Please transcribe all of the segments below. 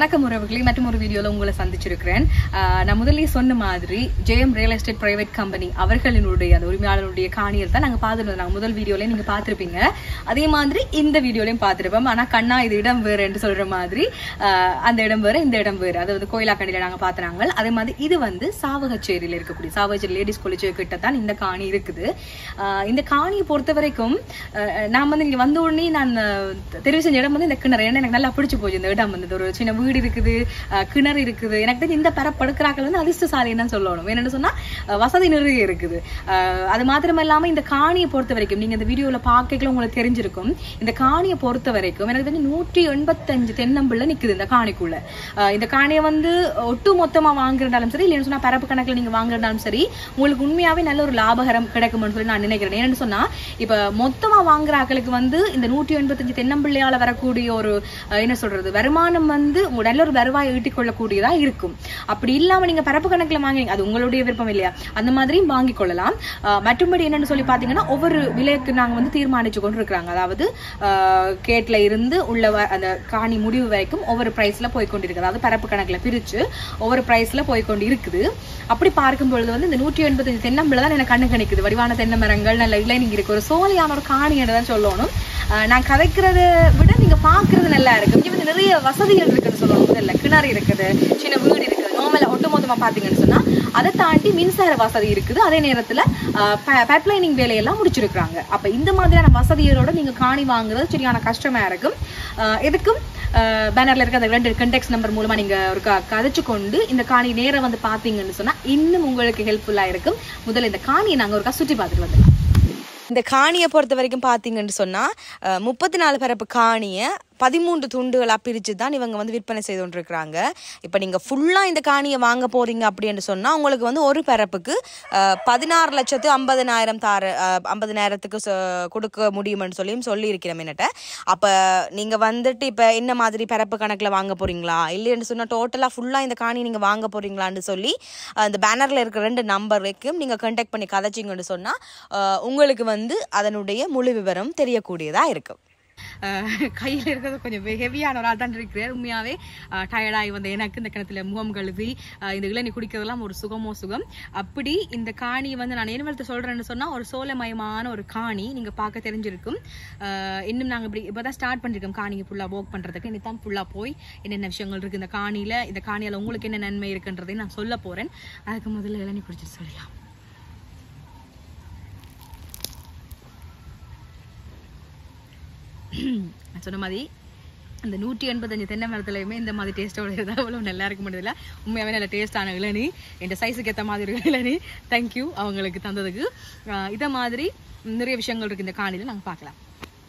வணக்கம் உறவுகளே மற்றும் ஒரு வீடியோல உங்களை சந்திச்சிருக்கிறேன் ஆஹ் நான் முதல்லயே சொன்ன மாதிரி Jayam real estate private company அவர்களினுடைய அந்த உரிமையாளருடைய காணியில் தான் நாங்க பார்த்துருந்தோம் நாங்க முதல் வீடியோலயும் நீங்க பார்த்திருப்பீங்க அதே மாதிரி இந்த வீடியோலயும் பார்த்திருப்போம் ஆனா கண்ணா இது இடம் வேறு என்று சொல்ற மாதிரி ஆஹ் அந்த இடம் வேறு இந்த இடம் வேறு அதாவது கோயிலாக்கண்டியில நாங்க பார்த்துனாங்க அதே மாதிரி இது வந்து சாவகச்சேரியில இருக்கக்கூடிய சாவகச்சேரி லேடிஸ் காலேஜ் கிட்ட தான் இந்த காணி இருக்குது ஆஹ் இந்த காணியை பொறுத்த வரைக்கும் ஆஹ் நான் வந்து இங்க வந்த உடனே நான் ஆஹ் தெரிவு செஞ்ச இடம் வந்து இந்த கிணறு ஏன்னா எனக்கு நல்லா பிடிச்சு போச்சு இந்த இடம் வந்து ஒரு சின்ன வீடு இருக்குது ஆஹ் கிணறு இருக்குது எனக்கு தெரிஞ்சு இந்த பரப்படுக்கிறாக்கள் வந்து அதிர்ஷ்டசாலின்னு தான் சொல்லணும் என்னன்னு சொன்னா ஆஹ் வசதி நிறைய இருக்குது ஆஹ் அது மாத்திரம் இல்லாம இந்த காணியை பொறுத்த வரைக்கும் நீங்க இந்த வீடியோல பார்க்கல உங்களுக்கு தெரிஞ்சிருக்கும் இந்த காணியை பொறுத்த வரைக்கும் எனக்கு தெரிஞ்சு நூற்றி எண்பத்தஞ்சு தென்னம்பிள்ளை நிக்குது இந்த காணிக்குள்ள ஆஹ் இந்த காணியை வந்து ஒட்டு மொத்தமா வாங்குறதாலும் சரி இல்லைன்னு சொன்னா பரப்பு கணக்குல நீங்க வாங்குறதாலும் சரி உங்களுக்கு உண்மையாவே நல்ல ஒரு லாபகரம் கிடைக்கும்னு சொல்லி நான் நினைக்கிறேன் என்னன்னு சொன்னா இப்ப மொத்தமா வாங்குற ஆட்களுக்கு வந்து இந்த நூற்றி எண்பத்தஞ்சு தென்னம்பிள்ளையால வரக்கூடிய ஒரு அஹ், என்ன சொல்றது வருமானம் வந்து உங்க நல்ல ஒரு வருவாய் ஈட்டிக் கொள்ளக்கூடியதா இருக்கும் அப்படி இல்லாம நீங்க பரப்பு கணக்குல வாங்குறீங்க அது உங்களுடைய விருப்பம் இல்லையா அந்த மாதிரியும் வாங்கிக் கொள்ளலாம் அஹ், மற்றும்படி என்னன்னு சொல்லி பாத்தீங்கன்னா ஒவ்வொரு விலைக்கு நாங்க வந்து தீர்மானிச்சு கொண்டு இருக்கிறாங்க அதாவது அஹ், கேட்ல இருந்து உள்ள வ- அந்த காணி முடிவு வரைக்கும் ஒவ்வொரு பிரைஸ்ல போய் கொண்டிருக்கு அதாவது பரப்பு கணக்குல பிரிச்சு ஒவ்வொரு பிரைஸ்ல போய் கொண்டு இருக்குது அப்படி பார்க்கும் பொழுது வந்து இந்த நூற்றி எண்பத்தஞ்சு தென்னம்பிள்ளை தான் எனக்கு கண்ணு கணிக்குது வடிவான தென்னை மரங்கள் நல்ல இளைஞர் இருக்கு ஒரு சோலையான ஒரு காணி தான் சொல்லணும் அஹ் நான் கதைக்கிறத விட நீங்க பாக்குறது நல்லா இருக்கு இங்க வந்து நிறைய வசதிகள் இருக்குன்னு சொல்லணும் முதல்ல கிணறு இருக்குது சின்ன வீடு இருக்குது நார்மலா ஒட்டுமொத்தமா பாத்தீங்கன்னு சொன்னா அதை தாண்டி மின்சார வசதி இருக்குது அதே நேரத்துல பைப்லைனிங் வேலையெல்லாம் முடிச்சிருக்காங்க அப்ப இந்த மாதிரியான வசதிகளோட நீங்க காணி வாங்குறது சரியான கஷ்டமா இருக்கும் அஹ் எதுக்கும் பேனர்ல இருக்க அந்த ரெண்டு கண்டெக்ட் நம்பர் மூலமா நீங்க ஒரு க- கதைச்சு கொண்டு இந்த காணி நேரம் வந்து பாத்தீங்கன்னு சொன்னா இன்னும் உங்களுக்கு ஹெல்ப்ஃபுல்லா இருக்கும் முதல்ல இந்த காணியை நாங்க ஒரு சுற்றி பார்த்துட்டு வந்துடலாம் இந்த காணியை பொறுத்த வரைக்கும் பார்த்தீங்கன்னு சொன்னால் முப்பத்தி நாலு பரப்பு காணியை பதிமூன்று துண்டுகளாக பிரித்து தான் இவங்க வந்து விற்பனை செய்து கொண்டிருக்கிறாங்க இப்போ நீங்கள் ஃபுல்லாக இந்த காணியை வாங்க போகிறீங்க அப்படின்னு சொன்னால் உங்களுக்கு வந்து ஒரு பரப்புக்கு அஹ், பதினாறு லட்சத்து ஐம்பதனாயிரம் தார அஹ், ஐம்பதனாயிரத்துக்கு சொ- கொடுக்க முடியும்னு சொல்லியும் சொல்லியிருக்கிறேன் என்னட்ட அப்போ நீங்கள் வந்துட்டு இப்போ என்ன மாதிரி பரப்பு கணக்கில் வாங்க போகிறீங்களா இல்லைன்னு சொன்னால் டோட்டலாக ஃபுல்லாக இந்த காணி நீங்கள் வாங்க போகிறீங்களான்னு சொல்லி அஹ், அந்த பேனரில் இருக்கிற ரெண்டு நம்பர் வரைக்கும் நீங்கள் கான்டாக்ட் பண்ணி கதைச்சிங்கன்னு சொன்னால் உங்களுக்கு வந்து அதனுடைய முழு விவரம் தெரியக்கூடியதாக இருக்கும் கையில இருக்கிறது கொஞ்சம் ஹெவியான ஒரு ஆள் தான் இருக்கிறார் உண்மையாவே டயர்டாகி வந்த எனக்கு இந்த கிணத்துல முகம் கழுவி அஹ், இந்த இளநீ குடிக்கிறதெல்லாம் ஒரு சுகமோ சுகம் அப்படி இந்த காணி வந்து நான் என்ன சொல்றேன்னு சொன்னா ஒரு சோளமயமான ஒரு காணி நீங்க பார்க்க தெரிஞ்சிருக்கும் அஹ், இன்னும் நாங்க இப்படி இப்பதான் ஸ்டார்ட் பண்ணிருக்கோம் காணியை ஃபுல்லா ஒர்க் பண்றதுக்கு இனி தான் ஃபுல்லா போய் என்னென்ன விஷயங்கள் இருக்கு இந்த காணியில இந்த காணியால உங்களுக்கு என்ன நன்மை இருக்குன்றதை நான் சொல்ல போறேன் அதுக்கு முதல்ல இளநீ குடிச்சிட்டு சொல்லலாம் நான் சொன்ன மாதிரி அந்த நூற்றி எண்பத்தஞ்சு தென்னை மரத்துலையுமே இந்த மாதிரி டேஸ்ட்டோட இருந்தால் அவ்வளோ நல்லா இருக்க முடியல உண்மையாகவே நல்ல டேஸ்டான இளநீ என் சைஸுக்கு ஏற்ற மாதிரி ஒரு இளநீ தேங்க்யூ அவங்களுக்கு தந்ததுக்கு ஆஹ் இதை மாதிரி நிறைய விஷயங்கள் இருக்குது இந்த காணியில் நாங்கள் பார்க்கலாம்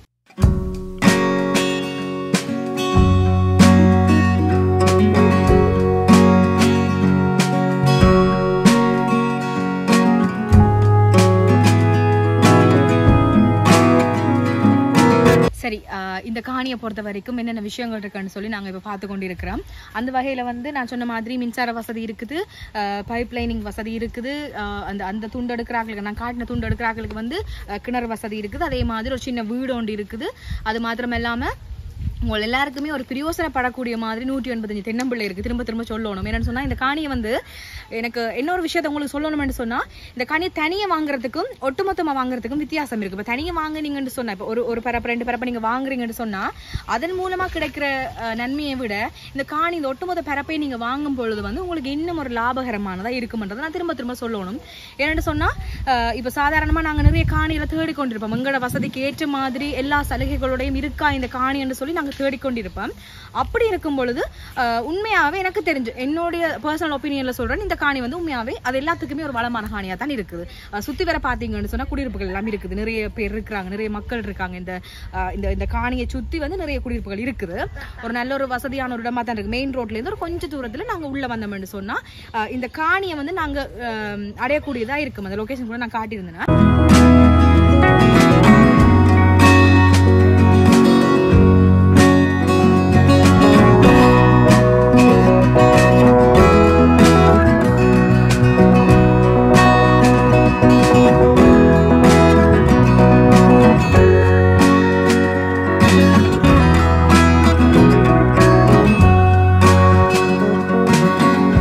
சரி ஆஹ் இந்த காணியை பொறுத்த வரைக்கும் என்னென்ன விஷயங்கள் இருக்குன்னு சொல்லி நாங்கள் இப்போ பார்த்து கொண்டு இருக்கிறோம் அந்த வகையில் வந்து நான் சொன்ன மாதிரி மின்சார வசதி இருக்குது பைப் லைனிங் வசதி இருக்குது ஆஹ் அந்த அந்த துண்டு எடுக்கிறாங்களுக்கு நான் காட்டின துண்டு எடுக்கிறாங்களுக்கு வந்து ஆஹ் கிணறு வசதி இருக்குது அதே மாதிரி ஒரு சின்ன வீடு ஒன்று இருக்குது அது மாத்திரம் இல்லாமல் உங்கள் எல்லாருக்குமே ஒரு பிரயோசனப்படக்கூடிய மாதிரி நூற்றி எண்பத்தஞ்சு தென்னம்பிள்ளை இருக்கு திரும்ப திரும்ப சொல்லணும் என்னன்னு சொன்னா இந்த காணியை வந்து எனக்கு இன்னொரு விஷயத்தை உங்களுக்கு சொல்லணும்னு சொன்னா இந்த காணியை தனியா வாங்குறதுக்கும் ஒட்டுமொத்தமா வாங்குறதுக்கும் வித்தியாசம் இருக்கு இப்போ தனியா வாங்குனீங்கன்னு சொன்னா இப்போ ஒரு ஒரு பரப்பு ரெண்டு பரப்பு நீங்க வாங்குறீங்கன்னு சொன்னா அதன் மூலமா கிடைக்கிற அஹ், நன்மையை விட இந்த காணி இந்த ஒட்டுமொத்த பரப்பை நீங்க வாங்கும் பொழுது வந்து உங்களுக்கு இன்னும் ஒரு லாபகரமானதா இருக்கும்ன்றதை நான் திரும்ப திரும்ப சொல்லணும் என்னன்னு சொன்னா அஹ், இப்போ சாதாரணமா நாங்க நிறைய காணியில தேடிக்கொண்டிருப்போம் எங்களோட வசதிக்கு ஏற்ற மாதிரி எல்லா சலுகைகளோடையும் இருக்கா இந்த காணி என்று சொல்லி நாங்க தேடிக்கொண்டிருப்போம் அப்படி இருக்கும் பொழுது அஹ், உண்மையாவே எனக்கு தெரிஞ்சு என்னுடைய பர்சனல் ஒப்பீனியன்ல சொல்றேன் இந்த காணி வந்து உண்மையாவே அது எல்லாத்துக்குமே ஒரு வளமான காணியா தான் இருக்குது அஹ், சுத்தி வர பாத்தீங்கன்னு சொன்னா குடியிருப்புகள் எல்லாம் இருக்குது நிறைய பேர் இருக்கிறாங்க நிறைய மக்கள் இருக்காங்க இந்த அஹ், இந்த இந்த காணியை சுத்தி வந்து நிறைய குடியிருப்புகள் இருக்குது ஒரு நல்ல ஒரு வசதியான ஒரு இடமா தான் இருக்கு மெயின் ரோட்ல இருந்து ஒரு கொஞ்ச தூரத்துல நாங்க உள்ள வந்தோம்னு சொன்னா அஹ், இந்த காணியை வந்து நாங்க அஹ், அடையக்கூடியதா இருக்கும் அந்த லொகேஷன் கூட நான் காட்டியிருந்தேன்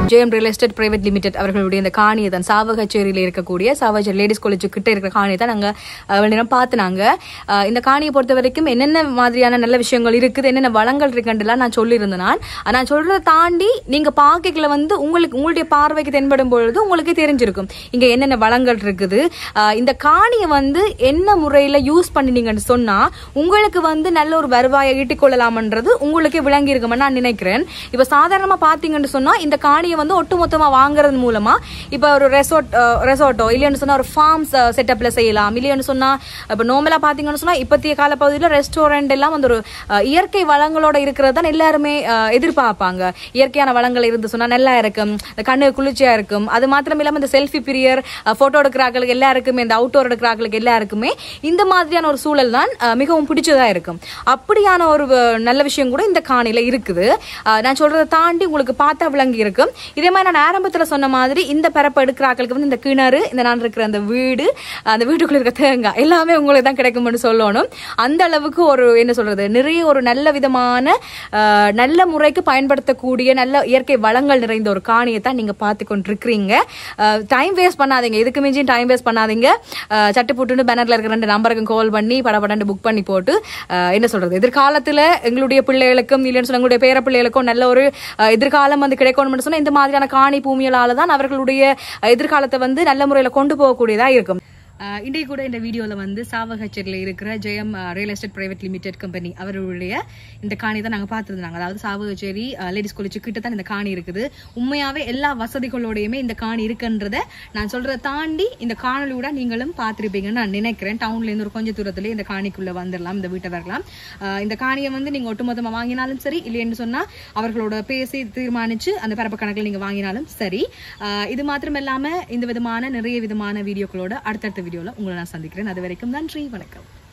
Jayam real estate private limited அவர்களுடைய இந்த காணியை தான் சாவகச்சேரியில் இருக்கக்கூடிய சாவகச்சேரி லேடிஸ் காலேஜ் கிட்ட இருக்கிற காணியை தான் நாங்க அஹ், நேரம் பார்த்துனாங்க அஹ், இந்த காணியை பொறுத்த வரைக்கும் என்னென்ன மாதிரியான நல்ல விஷயங்கள் இருக்குது என்னென்ன வளங்கள் இருக்குன்றலாம் நான் சொல்லியிருந்தேன் நான் அஹ், நான் சொல்றதை தாண்டி நீங்க பார்க்கல வந்து உங்களுக்கு உங்களுடைய பார்வைக்கு தென்படும் பொழுது உங்களுக்கு தெரிஞ்சிருக்கும் இங்க என்னென்ன வளங்கள் இருக்குது அஹ், இந்த காணியை வந்து என்ன முறையில யூஸ் பண்ணினீங்கன்னு சொன்னா உங்களுக்கு வந்து நல்ல ஒரு வருவாயை ஈட்டிக்கொள்ளலாம்ன்றது உங்களுக்கு விளங்கி இருக்கும்னு நான் நினைக்கிறேன் இப்ப சாதாரணமா பாத்தீங்கன்னு சொன்னா இந்த காணியை வந்து ஒட்டுமொத்தமா வாங்குறது மூலமா இப்ப ஒரு ரெசார்ட் ரெசார்ட்டோ இல்லைன்னு சொன்னா ஒரு ஃபார்ம்ஸ் செட்டப்ல செய்யலாம் இல்லைன்னு சொன்னா இப்ப நார்மலா பாத்தீங்கன்னு சொன்னா இப்பத்திய காலப்பகுதியில் ரெஸ்டாரண்ட் எல்லாம் வந்து ஒரு அஹ், இயற்கை வளங்களோட இருக்கிறது தான் எல்லாருமே அஹ், எதிர்பார்ப்பாங்க இயற்கையான வளங்கள் இருந்து சொன்னா நல்லா இருக்கும் இந்த கண்ணு குளிர்ச்சியா இருக்கும் அது மாத்திரம் இல்லாம இந்த செல்ஃபி பிரியர் போட்டோ எடுக்கிறார்களுக்கு எல்லாருக்குமே இந்த அவுட்டோர் எடுக்கிறார்களுக்கு எல்லாருக்குமே இந்த மாதிரியான ஒரு சூழல் தான் அஹ், மிகவும் பிடிச்சதா இருக்கும் அப்படியான ஒரு அஹ், நல்ல விஷயம் கூட இந்த காணியில இருக்குது அஹ், நான் சொல்றதை தாண்டி உங்களுக்கு பார்த்தா விளங்கி இருக்கும் இதே மாதிரி நான் ஆரம்பத்துல சொன்ன மாதிரி இந்த பரப்பை எடுக்கிறார்களுக்கு வந்து இந்த கிணறு இந்த நான் இருக்கிற அந்த வீடு அந்த வீட்டுக்குள்ள இருக்க தேங்காய் எல்லாமே உங்களுக்கு தான் கிடைக்கும்னு சொல்லணும் அந்த அளவுக்கு ஒரு என்ன சொல்றது நிறைய ஒரு நல்ல விதமான அஹ், நல்ல முறைக்கு பயன்படுத்தக்கூடிய நல்ல இயற்கை வளங்கள் நிறைந்த ஒரு காணியை தான் நீங்க பார்த்து கொண்டிருக்கிறீங்க டைம் வேஸ்ட் பண்ணாதீங்க இதுக்கு மிஞ்சி டைம் வேஸ்ட் பண்ணாதீங்க அஹ், சட்டு புட்டுன்னு பேனர்ல இருக்கிற ரெண்டு நம்பருக்கு கால் பண்ணி படபடன்னு புக் பண்ணி போட்டு அஹ், என்ன சொல்றது எதிர்காலத்துல எங்களுடைய பிள்ளைகளுக்கும் இல்லைன்னு சொன்னா எங்களுடைய பேர பிள்ளைகளுக்கும் நல்ல ஒரு அஹ், எதிர்காலம் வந்து கிடைக்கணும்னு சொன்னா இந்த மாதிரியான காணி பூமியலால தான் அவர்களுடைய அஹ், எதிர்காலத்தை வந்து நல்ல முறையில கொண்டு போகக்கூடியதா இருக்கும் அஹ் இன்றைக்கு கூட இந்த வீடியோல வந்து சாவகச்சேரியில் இருக்கிற Jayam real estate private limited company அவர்களுடைய இந்த காணி தான் நாங்க பார்த்துருந்தாங்க அதாவது சாவகச்சேரி லேடிஸ் காலேஜ் கிட்ட தான் இந்த காணி இருக்குது உண்மையாவே எல்லா வசதிகளோடையுமே இந்த காணி இருக்குன்றத நான் சொல்றதை தாண்டி இந்த காணொலியோட நீங்களும் பார்த்திருப்பீங்கன்னு நான் நினைக்கிறேன் டவுன்ல இருந்து ஒரு கொஞ்சம் தூரத்துல இந்த காணிக்குள்ள வந்துடலாம் இந்த வீட்டை வரலாம் அஹ் இந்த காணியை வந்து நீங்க ஒட்டுமொத்தமா வாங்கினாலும் சரி இல்லைன்னு சொன்னா அவர்களோட பேசி தீர்மானிச்சு அந்த பரப்பு கணக்கில் நீங்க வாங்கினாலும் சரி அஹ் இது மாத்திரம் இல்லாம இந்த விதமான நிறைய விதமான வீடியோக்களோட அடுத்தடுத்த வீடியோல உங்களை நான் சந்திக்கிறேன் அது வரைக்கும் நன்றி வணக்கம்